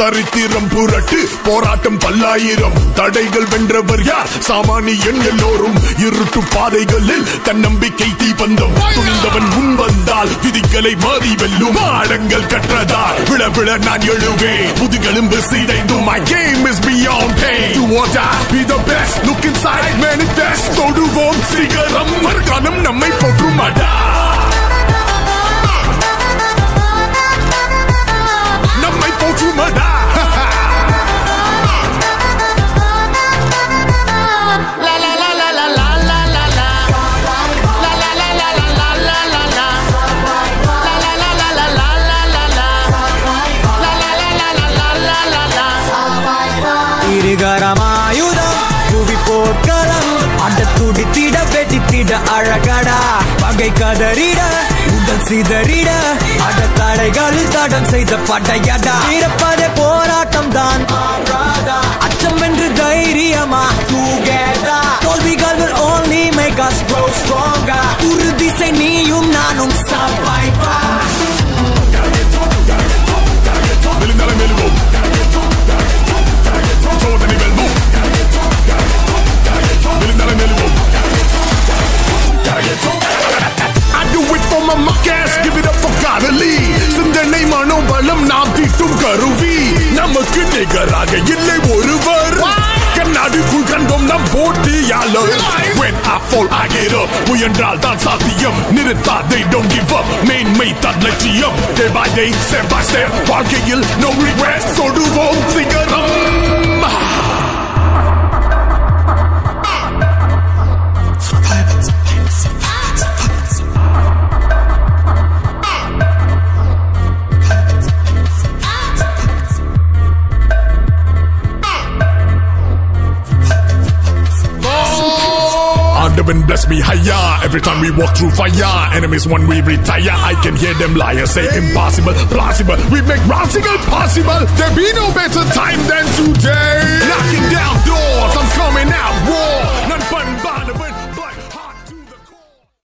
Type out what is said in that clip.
சரித்திரம் புரட்டு போராட்டம் பல்லாயிரம் தடைகள் வென்றவர் யார் சாமானியன் எல்லோரும் இருட்டு பாதைகளில் தன்னம்பிக்கை தீபந்தம் துணிந்தவன் முன் வந்தால் விதிகளை மாறி வெல்லும் ஆடங்கள் கற்றதால் விழ விழ நான் எழுவேன் முதுகெலும்பு சிதைந்தும் my game is beyond pain you or die be the best look inside manifest தொடுவோம் சிகரம் மறுகாலம் நம்மை போற்றுமாடா நம்மை போற்றுமாடா La la la la la la la la la. La la la la la la la la la. La la la la la la la la la. La la la la la la la la la. இருகரமாயுதம் புவி போர்க்களம் அட துடித்திட வெடித்திட அழகடா பகை கதறிட உடல் சிதறிட அட தடைகளில் தடம் செய்த படையடா இருப்பதே போராட்டம் தான் அச்சம் வென்று தைரியமா தூகேடா தோல்விகள் will only make us grow stronger உறுதி செய் நீயும் நானும் survivor விழுந்தாலும் எழுவோம் சோதனை வெல்வோம் விழுந்தாலும் எழுவோம் I do it for my muckers, give it up for Carly. சிந்தனை மனோபலம் நாம் தீட்டும் கருவி நமக்கு நிகராக இல்லை ஒருவர் கண்ணாடிக்குள் கண்டோம் நம் போட்டியாளர் When I fall, I get up. முயன்றால் தான் சாத்தியம் நிறுத்தாதே don't give up மேன்மை தான் லட்சியம் Day by day, step by step வாழ்க்கையில் no regrets தொடுவோம் சிகரம் Underman bless me higher every time we walk through fire. Enemies when we retire, I can hear them liars say impossible, plausible. We make rosical possible. There be no better time than today. Knocking down doors, I'm coming out raw. None